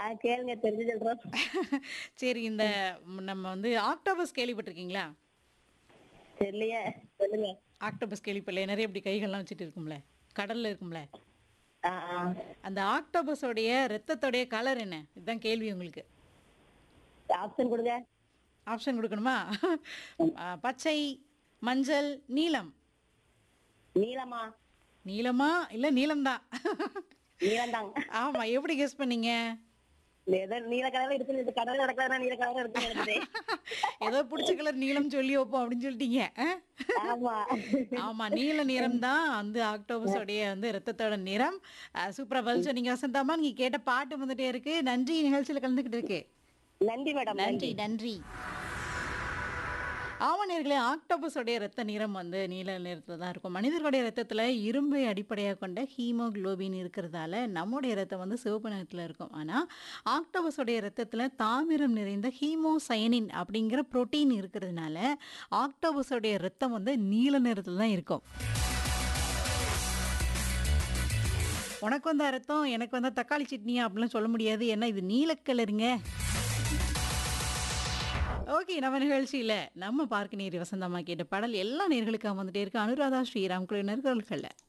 கேளுங்க தெரிஞ்சு சொல்றோம் சரி இந்த ம், நம்ம வந்து ஆக்டோபஸ் கேள்விப்பட்டிருக்கீங்களா தெரியலையே சொல்லுங்க ஆக்டோபஸ் கேள்விப்படல நிறைய இப்படி கைகள்லாம் வச்சுட்டு இருக்கும்ல கடல்ல இருக்கும்ல ஆ ஆ அந்த ஆக்டோபஸோடைய ரத்தத்தோடைய கலர் என்ன இதுதான் கேள்வி உங்களுக்கு ஆப்ஷன் கொடுங்க ஆப்ஷன் கொடுக்கணுமா ஆ, பச்சை மஞ்சள் நீலம் நீளமா நீலமா இல்ல நீலம்தான் நீளம்தாங்க ஆமா எப்படி கெஸ் பண்ணீங்க ஏதோ நீல கலர்ல இருக்கு கடல்ல நடக்கிறதா நீல கலர்ல இருக்கு இருக்குது ஏதோ பிடிச்ச கலர் நீலம் சொல்லி வைப்போம் அப்படின்னு சொல்லிட்டீங்க ஆ? ஆமா ஆமா நீல நிறம் தான் வந்து ஆக்டோபஸோடைய வந்து ரத்தத்தோட நிறம் அஹ், சூப்பரா பதில் சொன்னீங்க வசந்தாமா நீங்க கேட்ட பாட்டு வந்துட்டே இருக்கு நன்றி நிகழ்ச்சியில கலந்துகிட்டு இருக்கு நன்றி மேடம் நன்றி நன்றி ஆமா நேர்களே ஆக்டோபஸோடைய ரத்த நிறம் வந்து நீல நிறத்தில் தான் இருக்கும் மனிதர்களுடைய ரத்தத்தில் இரும்பை அடிப்படையாக கொண்ட ஹீமோகுளோபின் இருக்கிறதால நம்முடைய ரத்தம் வந்து சிவப்பு நிறத்தில் இருக்கும் ஆனால் ஆக்டோபஸோடைய ரத்தத்தில் தாமிரம் நிறைந்த ஹீமோசயனின் அப்படிங்கிற புரோட்டீன் இருக்கிறதுனால ஆக்டோபஸோடைய ரத்தம் வந்து நீல நிறத்தில் தான் இருக்கும் உனக்கு வந்த ரத்தம் எனக்கு வந்த தக்காளி சட்னியா அப்படிலாம் சொல்ல முடியாது ஏன்னா இது நீலக்கலருங்க ஓகே நம்ம நிகழ்ச்சியில நம்ம பார்க்க நேரி வசந்தம்மா கேட்ட பாடல் எல்லா நேர்களுக்காக வந்துட்டே இருக்கு அனுராதா ஸ்ரீராம் குழுவினர் குரல்கள்ல